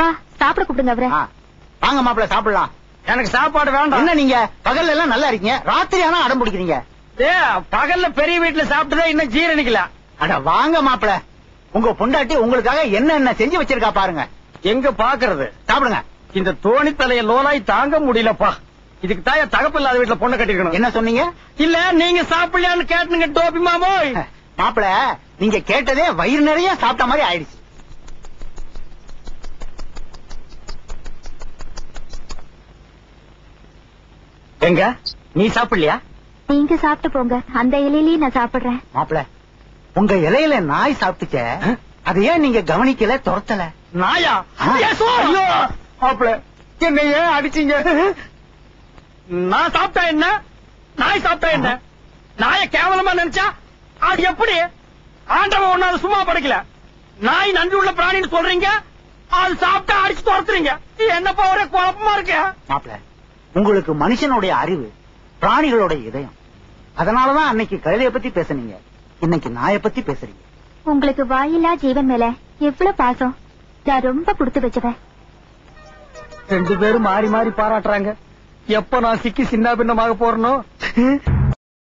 அப்பா சாப்பிட கூப்பிடுங்க அவரை ஆ, வாங்க மாப்பிள சாப்பிடலாம் எனக்கு சாப்பாடு வேண்டாம் என்ன நீங்க பகல்ல எல்லாம் நல்லா இருக்கீங்க ராத்திரி ஆனா அடம் பிடிக்கிறீங்க ஏ பகல்ல பெரிய வீட்டுல சாப்பிட்டதே இன்னும் ஜீரணிக்கல அட வாங்க மாப்பிள உங்க பொண்டாட்டி உங்களுக்காக என்ன என்ன செஞ்சு வச்சிருக்கா பாருங்க எங்க பாக்குறது சாப்பிடுங்க இந்த தோணி தலைய லோலாய் தாங்க முடியலப்பா இதுக்கு தான் என் தகப்பு இல்லாத வீட்டுல பொண்ணை கட்டிருக்கணும் என்ன சொன்னீங்க இல்ல நீங்க சாப்பிடலையான்னு கேட்டுங்க டோபி மாமோய் மாப்பிள நீங்க கேட்டதே வயிறு நிறைய சாப்பிட்ட மாதிரி ஆயிடுச்சு எங்க நீ சாப்பிடலையா நீங்க சாப்பிட்டு போங்க அந்த இலையிலேயே நான் சாப்பிடுறேன் மாப்பிள உங்க இலையில நாய் சாப்பிட்டுச்ச அது ஏன் நீங்க கவனிக்கல துரத்தல நாயா ஆ. ஏசு! ஐயோ! மாப்பிள என்ன ஏன் அடிச்சீங்க நான் சாப்பிட்டா என்ன நாய் சாப்பிட்டா என்ன நாய கேவலமா நினைச்சா அது எப்படி ஆண்டவன் ஒண்ணு அது சும்மா படைக்கல நாய் நன்றி உள்ள பிராணின்னு சொல்றீங்க அது சாப்பிட்டா அடிச்சு துரத்துறீங்க என்னப்பா ஒரே குழப்பமா இருக்கு மாப்பிள உங்களுக்கு மனுஷனுடைய அறிவு பிராணிகளோட இதயம் அதனாலதான் அன்னைக்கு கழுதைய பத்தி பேசுனீங்க இன்னைக்கு நாயை பத்தி பேசுறீங்க உங்களுக்கு வாயில்லா ஜீவன் மேல எவ்வளவு பாசம் நான் ரொம்ப கொடுத்து வச்சவன் ரெண்டு பேரும் மாறி மாறி பாராட்டுறாங்க எப்ப நான் சிக்கி சின்ன பின்னமாக போறனோ